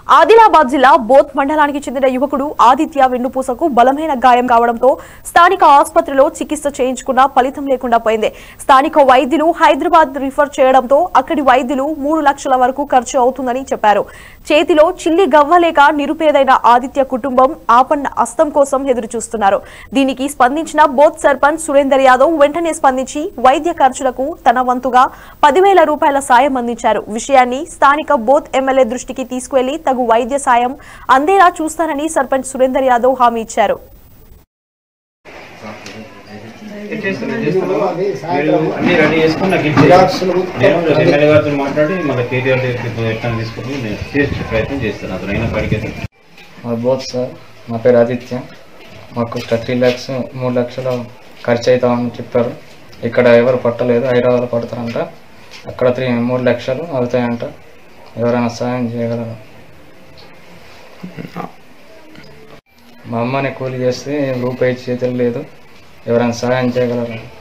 ఆదిలాబాద్ జిల్లా బోత్ మండలానికి చెందిన యువకుడు ఆదిత్య వెన్నుపూసకు బలమైన గాయం కావడంతో స్థానిక ఆసుపత్రిలో చికిత్స చేయించుకున్నా ఫలితం లేకుండా పోయింది స్థానిక వైద్యులు హైదరాబాద్ రిఫర్ చేయడంతో అక్కడి వైద్యులు మూడు లక్షల వరకు ఖర్చు అవుతుందని చెప్పారు చేతిలో చిల్లి గవ్వలేక నిరుపేదైన ఆదిత్య కుటుంబం ఆపన్న అస్తం కోసం ఎదురు చూస్తున్నారు దీనికి స్పందించిన బోత్ సర్పంచ్ సురేందర్ యాదవ్ వెంటనే స్పందించి వైద్య ఖర్చులకు తన వంతుగా పదివేల రూపాయల సాయం అందించారు విషయాన్ని స్థానిక బోత్ ఎమ్మెల్యే దృష్టికి తీసుకువెళ్లి తగు వైద్య సాయం అందేలా చూస్తానని సర్పంచ్ సురేందర్ యాదవ్ హామీ ఇచ్చారు చేస్తున్నా, చేస్తున్నా. మీరు అన్ని రెడీ చేసుకుని నాకు ఇచ్చేయి. నేను ఎమ్మెల్యే గారితో మాట్లాడి మళ్ళీ కేటీఆర్ దగ్గరికి ఎట్లా తీసుకుని నేను చేసే ప్రయత్నం చేస్తాను అతను అయిన కాడికి మా బోత్ సార్ నా పేరు ఆదిత్య మాకు త్రీ ల్యాక్స్ మూడు లక్షలు ఖర్చు అవుతామని చెప్పారు ఇక్కడ ఎవరు పట్టలేదు హైదరాబాద్లో పడతారంట అక్కడ త్రీ మూడు లక్షలు అవుతాయంట ఎవరైనా సాయం చేయగలరు మా అమ్మని కూలి చేస్తే రూపాయి చేతులు లేదు ఎవరైనా సహాయం చేయగలరు